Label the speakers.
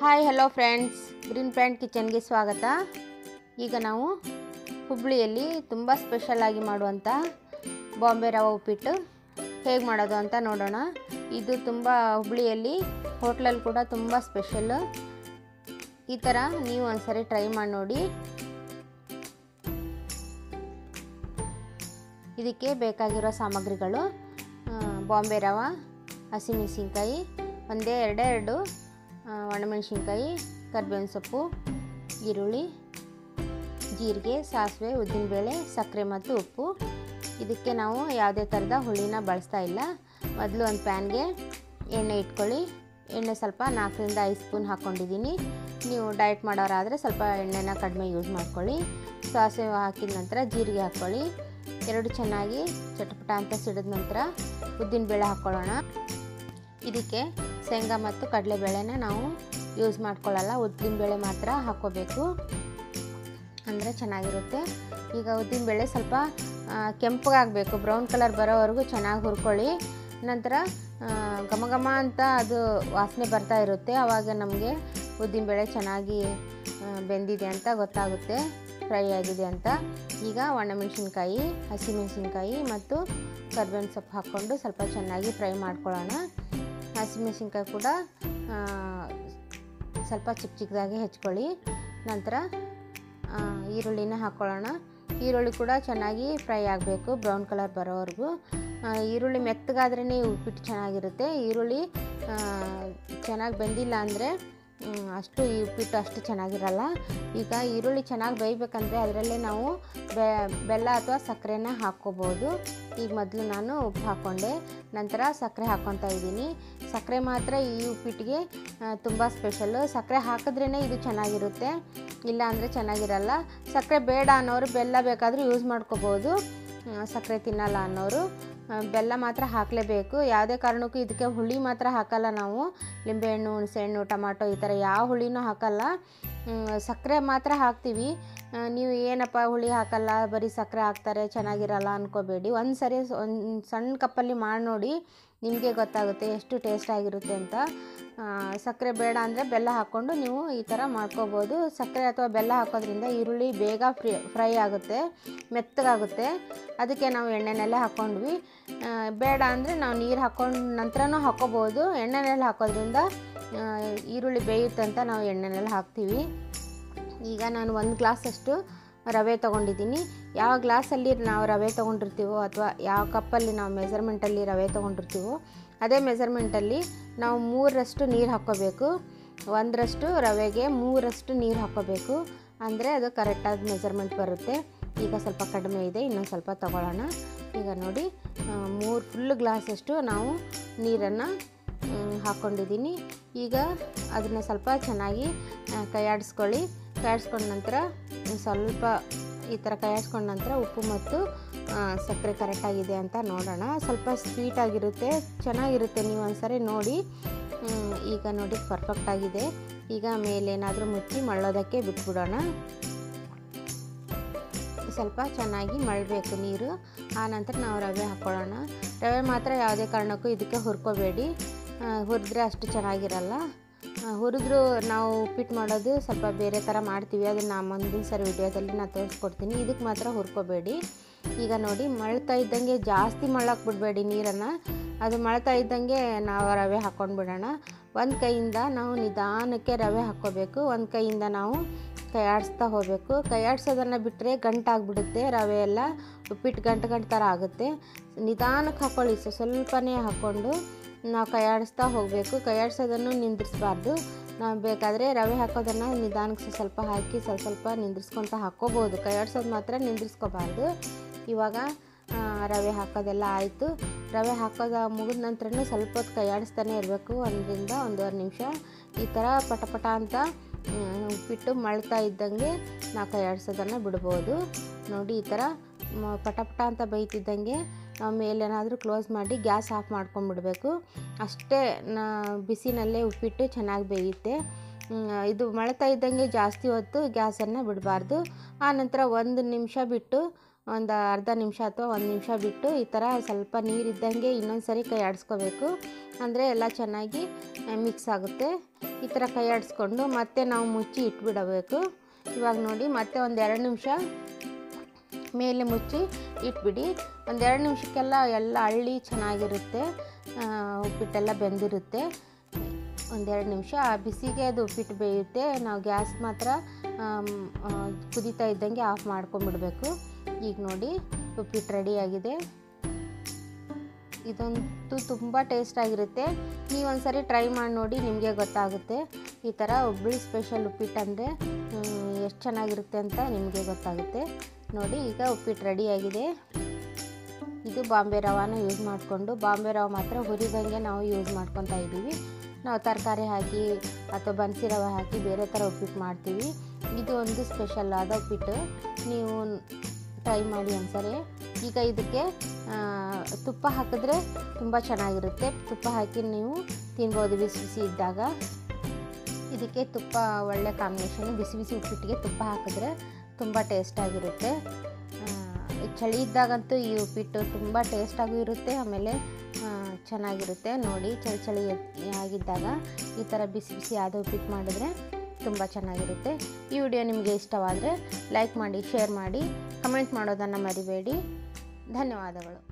Speaker 1: hi hello friends green pant ಕಿಚನ್ಗೆ ಸ್ವಾಗತ ಈಗ ನಾವು ಹುಬ್ಳಿಯಲ್ಲಿ ತುಂಬ ಸ್ಪೆಷಲಾಗಿ ಮಾಡುವಂಥ ಬಾಂಬೆ ರವೆ ಉಪ್ಪಿಟ್ಟು ಹೇಗೆ ಮಾಡೋದು ಅಂತ ನೋಡೋಣ ಇದು ತುಂಬ ಹುಬ್ಳಿಯಲ್ಲಿ ಹೋಟ್ಲಲ್ಲಿ ಕೂಡ ತುಂಬ ಸ್ಪೆಷಲ್ ಈ ಥರ ನೀವು ಒಂದ್ಸರಿ ಟ್ರೈ ಮಾಡಿ ನೋಡಿ ಇದಕ್ಕೆ ಬೇಕಾಗಿರೋ ಸಾಮಗ್ರಿಗಳು ಆ, ಬಾಂಬೆ ರವೆ ಹಸಿಮೆಣಸಿನ್ಕಾಯಿ ಒಂದೇ ಎರಡೇ ಎರಡು ಆ, ಒಣಮೆಣಸಿನ್ಕಾಯಿ ಕರ್ಬೇವಿನ ಸೊಪ್ಪು ಈರುಳ್ಳಿ ಜೀರಿಗೆ ಸಾಸಿವೆ ಉದ್ದಿನಬೇಳೆ ಸಕ್ಕರೆ ಮತ್ತು ಉಪ್ಪು ಇದಕ್ಕೆ ನಾವು ಯಾವುದೇ ಥರದ ಹುಳಿನ ಬಳಸ್ತಾ ಇಲ್ಲ ಮೊದಲು ಒಂದು ಪ್ಯಾನ್ಗೆ ಎಣ್ಣೆ ಇಟ್ಕೊಳ್ಳಿ ಎಣ್ಣೆ ಸ್ವಲ್ಪ ನಾಲ್ಕರಿಂದ ಐದು ಸ್ಪೂನ್ ಹಾಕ್ಕೊಂಡಿದ್ದೀನಿ ನೀವು ಡಯಟ್ ಮಾಡೋರಾದರೆ ಸ್ವಲ್ಪ ಎಣ್ಣೆನ ಕಡಿಮೆ ಯೂಸ್ ಮಾಡ್ಕೊಳ್ಳಿ ಸಾಸಿವೆ ಹಾಕಿದ ನಂತರ ಜೀರಿಗೆ ಹಾಕ್ಕೊಳ್ಳಿ ಎರಡು ಚೆನ್ನಾಗಿ ಚಟಪಟ ಅಂತ ಸಿಡಿದ ನಂತರ ಉದ್ದಿನಬೇಳೆ ಹಾಕ್ಕೊಳ್ಳೋಣ ಇದಕ್ಕೆ ಶೇಂಗಾ ಮತ್ತು ಕಡಲೆಬೇಳೆನ ನಾವು ಯೂಸ್ ಮಾಡ್ಕೊಳ್ಳಲ್ಲ ಉದ್ದಿನಬೇಳೆ ಮಾತ್ರ ಹಾಕ್ಕೋಬೇಕು ಅಂದರೆ ಚೆನ್ನಾಗಿರುತ್ತೆ ಈಗ ಉದ್ದಿನಬೇಳೆ ಸ್ವಲ್ಪ ಆ, ಕೆಂಪಗಾಗಬೇಕು ಬ್ರೌನ್ ಕಲರ್ ಬರೋವರೆಗೂ ಚೆನ್ನಾಗಿ ಹುರ್ಕೊಳ್ಳಿ ನಂತರ ಆ, ಘಮ ಘಮ ಅಂತ ಅದು ವಾಸನೆ ಬರ್ತಾ ಇರುತ್ತೆ ಆವಾಗ ನಮಗೆ ಉದ್ದಿನಬೇಳೆ ಚೆನ್ನಾಗಿ ಆ, ಬೆಂದಿದೆ ಅಂತ ಗೊತ್ತಾಗುತ್ತೆ ಫ್ರೈ ಆಗಿದೆ ಅಂತ ಈಗ ಒಣಮೆಣಸಿನ್ಕಾಯಿ ಹಸಿಮೆಣಸಿನ್ಕಾಯಿ ಮತ್ತು ಕರ್ಬೇವಿನ ಸೊಪ್ಪು ಹಾಕ್ಕೊಂಡು ಸ್ವಲ್ಪ ಚೆನ್ನಾಗಿ ಫ್ರೈ ಮಾಡ್ಕೊಳ್ಳೋಣ ಹಸಿಮೆಣಸಿನ್ಕಾಯಿ ಕೂಡ ಆ, ಸ್ವಲ್ಪ ಚಿಕ್ಕ ಚಿಕ್ಕದಾಗಿ ಹೆಚ್ಕೊಳ್ಳಿ ನಂತರ ಆ, ಈರುಳ್ಳಿನ ಹಾಕ್ಕೊಳ್ಳೋಣ ಈರುಳ್ಳಿ ಕೂಡ ಚೆನ್ನಾಗಿ ಫ್ರೈ ಆಗಬೇಕು ಬ್ರೌನ್ ಕಲರ್ ಬರೋವರೆಗೂ ಆ, ಈರುಳ್ಳಿ ಮೆತ್ತಗಾದ್ರೇ ಉಪ್ಪಿಟ್ಟು ಚೆನ್ನಾಗಿರುತ್ತೆ ಈರುಳ್ಳಿ ಆ, ಚೆನ್ನಾಗಿ ಬೆಂದಿಲ್ಲ ಅಂದರೆ ಅಷ್ಟು ಈ ಉಪ್ಪಿಟ್ಟು ಅಷ್ಟು ಚೆನ್ನಾಗಿರಲ್ಲ ಈಗ ಈರುಳ್ಳಿ ಚೆನ್ನಾಗಿ ಬೇಯಬೇಕಂದ್ರೆ ಅದರಲ್ಲೇ ನಾವು ಬೆ ಬೆಲ್ಲ ಅಥವಾ ಸಕ್ಕರೆನ ಹಾಕ್ಕೋಬೋದು ಈಗ ಮೊದಲು ನಾನು ಉಪ್ಪು ಹಾಕ್ಕೊಂಡೆ ನಂತರ ಸಕ್ಕರೆ ಹಾಕ್ಕೊತಾ ಇದ್ದೀನಿ ಸಕ್ಕರೆ ಮಾತ್ರ ಈ ಉಪ್ಪಿಟ್ಟಿಗೆ ತುಂಬ ಸ್ಪೆಷಲ್ಲು ಸಕ್ಕರೆ ಹಾಕಿದ್ರೇ ಇದು ಚೆನ್ನಾಗಿರುತ್ತೆ ಇಲ್ಲ ಅಂದರೆ ಚೆನ್ನಾಗಿರಲ್ಲ ಸಕ್ಕರೆ ಬೇಡ ಅನ್ನೋರು ಬೆಲ್ಲ ಬೇಕಾದರೂ ಯೂಸ್ ಮಾಡ್ಕೋಬೋದು ಆ, ಸಕ್ಕರೆ ತಿನ್ನಲ್ಲ ಅನ್ನೋರು ಆ, ಬೆಲ್ಲ ಮಾತ್ರ ಹಾಕಲೇಬೇಕು ಯಾವುದೇ ಕಾರಣಕ್ಕೂ ಇದಕ್ಕೆ ಹುಳಿ ಮಾತ್ರ ಹಾಕಲ್ಲ ನಾವು ಲಿಂಬೆಹಣ್ಣು ಹುಣಸೆಹಣ್ಣು ಟೊಮಾಟೊ ಈ ಥರ ಯಾವ ಹುಳಿನೂ ಹಾಕಲ್ಲ ಮ್, ಸಕ್ಕರೆ ಮಾತ್ರ ಹಾಕ್ತೀವಿ ಆ, ನೀವು ಏನಪ್ಪ ಹುಳಿ ಹಾಕಲ್ಲ ಬರೀ ಸಕ್ಕರೆ ಹಾಕ್ತಾರೆ ಚೆನ್ನಾಗಿರಲ್ಲ ಅಂದ್ಕೋಬೇಡಿ ಒಂದು ಸರಿ ಒಂದು ಸಣ್ಣ ಕಪ್ಪಲ್ಲಿ ಮಾಡಿ ನೋಡಿ ನಿಮಗೆ ಗೊತ್ತಾಗುತ್ತೆ ಎಷ್ಟು ಟೇಸ್ಟ್ ಆಗಿರುತ್ತೆ ಅಂತ ಆ, ಸಕ್ಕರೆ ಬೇಡ ಅಂದರೆ ಬೆಲ್ಲ ಹಾಕ್ಕೊಂಡು ನೀವು ಈ ಥರ ಮಾಡ್ಕೋಬೋದು ಸಕ್ಕರೆ ಅಥವಾ ಬೆಲ್ಲ ಹಾಕೋದ್ರಿಂದ ಈರುಳ್ಳಿ ಬೇಗ ಫ್ರೈ ಫ್ರೈ ಆಗುತ್ತೆ ಮೆತ್ತಗಾಗುತ್ತೆ ಅದಕ್ಕೆ ನಾವು ಎಣ್ಣೆನೆಲ್ಲ ಹಾಕ್ಕೊಂಡ್ವಿ ಆ, ಬೇಡ ಅಂದರೆ ನಾವು ನೀರು ಹಾಕ್ಕೊಂಡು ನಂತರನೂ ಹಾಕ್ಕೋಬೋದು ಎಣ್ಣೆನೆಲ್ಲ ಹಾಕೋದ್ರಿಂದ ಆ, ಈರುಳ್ಳಿ ಬೇಯುತ್ತೆ ಅಂತ ನಾವು ಎಣ್ಣೆನೆಲ್ಲ ಹಾಕ್ತೀವಿ ಈಗ ನಾನು ಒಂದು ಗ್ಲಾಸಷ್ಟು ರವೆ ತೊಗೊಂಡಿದ್ದೀನಿ ಯಾವ ಗ್ಲಾಸಲ್ಲಿ ನಾವು ರವೆ ತೊಗೊಂಡಿರ್ತೀವೋ ಅಥವಾ ಯಾವ ಕಪ್ಪಲ್ಲಿ ನಾವು ಮೆಸರ್ಮೆಂಟಲ್ಲಿ ರವೆ ತೊಗೊಂಡಿರ್ತೀವೋ ಅದೇ ಮೆಸರ್ಮೆಂಟಲ್ಲಿ ನಾವು ಮೂರರಷ್ಟು ನೀರು ಹಾಕ್ಕೋಬೇಕು ಒಂದರಷ್ಟು ರವೆಗೆ ಮೂರಷ್ಟು ನೀರು ಹಾಕ್ಕೋಬೇಕು ಅಂದರೆ ಅದು ಕರೆಕ್ಟಾಗಿ ಮೆಸರ್ಮೆಂಟ್ ಬರುತ್ತೆ ಈಗ ಸ್ವಲ್ಪ ಕಡಿಮೆ ಇದೆ ಇನ್ನೊಂದು ಸ್ವಲ್ಪ ತಗೊಳ್ಳೋಣ ಈಗ ನೋಡಿ ಮೂರು ಫುಲ್ ಗ್ಲಾಸಷ್ಟು ನಾವು ನೀರನ್ನು ಹಾಕ್ಕೊಂಡಿದ್ದೀನಿ ಈಗ ಅದನ್ನು ಸ್ವಲ್ಪ ಚೆನ್ನಾಗಿ ಆ, ಕೈಯಾಡಿಸ್ಕೊಳ್ಳಿ ಕೈಯಾಡಿಸ್ಕೊಂಡ ನಂತರ ಸ್ವಲ್ಪ ಈ ಥರ ಕೈಯಾಡಿಸ್ಕೊಂಡ ನಂತರ ಉಪ್ಪು ಮತ್ತು ಆ, ಸಕ್ಕರೆ ಕರೆಕ್ಟಾಗಿದೆ ಅಂತ ನೋಡೋಣ ಸ್ವಲ್ಪ ಸ್ವೀಟಾಗಿರುತ್ತೆ ಚೆನ್ನಾಗಿರುತ್ತೆ ನೀವು ಒಂದ್ಸರಿ ನೋಡಿ ಹ್ಮ್, ಈಗ ನೋಡಿ ಪರ್ಫೆಕ್ಟ್ ಆಗಿದೆ ಈಗ ಮೇಲೇನಾದರೂ ಮುಚ್ಚಿ ಮಳ್ಳೋದಕ್ಕೆ ಬಿಟ್ಬಿಡೋಣ ಸ್ವಲ್ಪ ಚೆನ್ನಾಗಿ ಮಳಬೇಕು ನೀರು ಆ ನಂತರ ನಾವು ರವೆ ಹಾಕ್ಕೊಳ್ಳೋಣ ರವೆ ಮಾತ್ರ ಯಾವುದೇ ಕಾರಣಕ್ಕೂ ಇದಕ್ಕೆ ಹುರ್ಕೋಬೇಡಿ ಹುರಿದ್ರೆ ಅಷ್ಟು ಚೆನ್ನಾಗಿರಲ್ಲ ಆ, ಹುರಿದ್ರು ನಾವು ಉಪ್ಪಿಟ್ಟು ಮಾಡೋದು ಸ್ವಲ್ಪ ಬೇರೆ ಥರ ಮಾಡ್ತೀವಿ ಅದನ್ನು ಮುಂದಿನ ಸರಿ ವಿಡಿಯೋದಲ್ಲಿ ನಾನು ತೋರಿಸ್ಕೊಡ್ತೀನಿ ಇದಕ್ಕೆ ಮಾತ್ರ ಹುರ್ಕೋಬೇಡಿ ಈಗ ನೋಡಿ ಮಳ್ತಾ ಇದ್ದಂಗೆ ಜಾಸ್ತಿ ಮಳ್ಳಕ್ಕೆ ಬಿಡಬೇಡಿ ನೀರನ್ನು ಅದು ಮಳ್ತಾ ಇದ್ದಂಗೆ ನಾವು ರವೆ ಹಾಕ್ಕೊಂಡು ಬಿಡೋಣ ಒಂದು ಕೈಯಿಂದ ನಾವು ನಿಧಾನಕ್ಕೆ ರವೆ ಹಾಕ್ಕೋಬೇಕು ಒಂದು ಕೈಯಿಂದ ನಾವು ಕೈಯಾಡಿಸ್ತಾ ಹೋಗಬೇಕು ಕೈಯಾಡ್ಸೋದನ್ನು ಬಿಟ್ಟರೆ ಗಂಟಾಗ್ಬಿಡುತ್ತೆ ರವೆ ಎಲ್ಲ ಉಪ್ಪಿಟ್ಟು ಗಂಟು ಗಂಟು ಥರ ಆಗುತ್ತೆ ನಿಧಾನಕ್ಕೆ ಹಾಕ್ಕೊಳ್ಳಿ ಸೊ ಸ್ವಲ್ಪನೇ ಹಾಕ್ಕೊಂಡು ನಾವು ಕೈಯಾಡಿಸ್ತಾ ಹೋಗಬೇಕು ಕೈಯಾಡ್ಸೋದನ್ನು ನಿಂದಿರಿಸ್ಬಾರ್ದು ನಾವು ಬೇಕಾದರೆ ರವೆ ಹಾಕೋದನ್ನು ನಿಧಾನಕ್ಕೆ ಸ್ವಲ್ಪ ಸ್ವಲ್ಪ ಹಾಕಿ ಸ್ವಲ್ಪ ಸ್ವಲ್ಪ ನಿಂದಿರ್ಸ್ಕೊತ ಹಾಕ್ಕೋಬೋದು ಕೈಯಾಡ್ಸೋದು ಮಾತ್ರ ನಿಂದಿರ್ಸ್ಕೋಬಾರ್ದು ಇವಾಗ ಆ, ರವೆ ಹಾಕೋದೆಲ್ಲ ಆಯಿತು ರವೆ ಹಾಕೋದು ಮುಗಿದ ನಂತರನೂ ಸ್ವಲ್ಪ ಹೊತ್ತು ಕೈಯಾಡಿಸ್ತಾನೆ ಇರಬೇಕು ಒಂದರಿಂದ ಒಂದೂವರೆ ನಿಮಿಷ ಈ ಥರ ಪಟ ಪಟ ಅಂತ ಮ್, ಉಪ್ಪಿಟ್ಟು ಮಳ್ತಾ ಇದ್ದಂಗೆ ನಾವು ಕೈಯಾಡ್ಸೋದನ್ನು ಬಿಡ್ಬೋದು ನೋಡಿ ಈ ಥರ ಮ- ಪಟ ಪಟ ಅಂತ ಬೇಯ್ತಿದ್ದಂಗೆ ನಾವು ಮೇಲೇನಾದರೂ ಕ್ಲೋಸ್ ಮಾಡಿ ಗ್ಯಾಸ್ ಆಫ್ ಮಾಡ್ಕೊಂಬಿಡ್ಬೇಕು ಅಷ್ಟೇ ನಾ ಬಿಸಿನಲ್ಲೇ ಉಪ್ಪಿಟ್ಟು ಚೆನ್ನಾಗಿ ಬೇಯುತ್ತೆ ಹ್ಮ್, ಇದು ಮಳ್ತಾ ಇದ್ದಂಗೆ ಜಾಸ್ತಿ ಹೊತ್ತು ಗ್ಯಾಸನ್ನು ಬಿಡಬಾರ್ದು ಆ ನಂತರ ಒಂದು ನಿಮಿಷ ಬಿಟ್ಟು ಒಂದು ಅರ್ಧ ನಿಮಿಷ ಅಥವಾ ಒಂದು ನಿಮಿಷ ಬಿಟ್ಟು ಈ ಥರ ಸ್ವಲ್ಪ ನೀರಿದ್ದಂಗೆ ಇನ್ನೊಂದು ಸರಿ ಕೈ ಆಡಿಸ್ಕೋಬೇಕು ಅಂದರೆ ಎಲ್ಲ ಚೆನ್ನಾಗಿ ಮಿಕ್ಸ್ ಆಗುತ್ತೆ ಈ ಥರ ಕೈ ಆಡಿಸ್ಕೊಂಡು ಮತ್ತೆ ನಾವು ಮುಚ್ಚಿ ಇಟ್ಬಿಡಬೇಕು ಇವಾಗ ನೋಡಿ ಮತ್ತೆ ಒಂದು ಎರಡು ನಿಮಿಷ ಮೇಲೆ ಮುಚ್ಚಿ ಇಟ್ಬಿಡಿ ಒಂದೆರಡು ನಿಮಿಷಕ್ಕೆಲ್ಲ ಎಲ್ಲ ಹಳ್ಳಿ ಚೆನ್ನಾಗಿರುತ್ತೆ ಆ, ಉಪ್ಪಿಟ್ಟೆಲ್ಲ ಬೆಂದಿರುತ್ತೆ ಒಂದೆರಡು ನಿಮಿಷ ಆ ಬಿಸಿಗೆ ಅದು ಉಪ್ಪಿಟ್ಟು ಬೇಯುತ್ತೆ ನಾವು ಗ್ಯಾಸ್ ಮಾತ್ರ ಆಮ್, ಆ, ಕುದೀತಾ ಇದ್ದಂಗೆ ಆಫ್ ಮಾಡ್ಕೊಂಬಿಡ್ಬೇಕು ಈಗ ನೋಡಿ ಉಪ್ಪಿಟ್ಟು ರೆಡಿಯಾಗಿದೆ ಇದಂತೂ ತುಂಬ ಟೇಸ್ಟಾಗಿರುತ್ತೆ ನೀವು ಒಂದ್ಸರಿ ಟ್ರೈ ಮಾಡಿ ನೋಡಿ ನಿಮಗೆ ಗೊತ್ತಾಗುತ್ತೆ ಈ ಥರ ಹುಬ್ಳಿ ಸ್ಪೆಷಲ್ ಉಪ್ಪಿಟ್ಟು ಅಂದರೆ ಎಷ್ಟು ಚೆನ್ನಾಗಿರುತ್ತೆ ಅಂತ ನಿಮಗೆ ಗೊತ್ತಾಗುತ್ತೆ ನೋಡಿ ಈಗ ಉಪ್ಪಿಟ್ಟು ರೆಡಿಯಾಗಿದೆ ಇದು ಬಾಂಬೆ ರವಾನ ಯೂಸ್ ಮಾಡಿಕೊಂಡು ಬಾಂಬೆ ರವೆ ಮಾತ್ರ ಹುರಿದಂಗೆ ನಾವು ಯೂಸ್ ಮಾಡ್ಕೊತಾ ಇದ್ದೀವಿ ನಾವು ತರಕಾರಿ ಹಾಕಿ ಅಥವಾ ಬನ್ಸಿ ರವೆ ಹಾಕಿ ಬೇರೆ ಥರ ಉಪ್ಪಿಟ್ಟು ಮಾಡ್ತೀವಿ ಇದು ಒಂದು ಸ್ಪೆಷಲ್ ಆದ ಉಪ್ಪಿಟ್ಟು ನೀವು ಟ್ರೈ ಮಾಡಿ ಒಂದ್ಸರಿ ಈಗ ಇದಕ್ಕೆ ಆ, ತುಪ್ಪ ಹಾಕಿದ್ರೆ ತುಂಬ ಚೆನ್ನಾಗಿರುತ್ತೆ ತುಪ್ಪ ಹಾಕಿ ನೀವು ತಿನ್ಬೋದು ಬಿಸಿ ಬಿಸಿ ಇದ್ದಾಗ ಇದಕ್ಕೆ ತುಪ್ಪ ಒಳ್ಳೆ ಕಾಂಬಿನೇಷನ್ ಬಿಸಿ ಬಿಸಿ ಉಪ್ಪಿಟ್ಟಿಗೆ ತುಪ್ಪ ಹಾಕಿದ್ರೆ ತುಂಬ ಟೇಸ್ಟಾಗಿರುತ್ತೆ ಆ, ಈ ಚಳಿ ಇದ್ದಾಗಂತೂ ಈ ಉಪ್ಪಿಟ್ಟು ತುಂಬ ಟೇಸ್ಟಾಗೂ ಇರುತ್ತೆ ಆಮೇಲೆ ಆ, ಚೆನ್ನಾಗಿರುತ್ತೆ ನೋಡಿ ಚಳಿ ಚಳಿ ಆಗಿದ್ದಾಗ ಈ ಥರ ಬಿಸಿ ಬಿಸಿ ಆದ ಉಪ್ಪಿಟ್ಟು ಮಾಡಿದ್ರೆ ತುಂಬ ಚೆನ್ನಾಗಿರುತ್ತೆ ಈ ವಿಡಿಯೋ ನಿಮಗೆ ಇಷ್ಟವಾದರೆ ಲೈಕ್ ಮಾಡಿ ಶೇರ್ ಮಾಡಿ ಕಮೆಂಟ್ ಮಾಡೋದನ್ನು ಮರಿಬೇಡಿ ಧನ್ಯವಾದಗಳು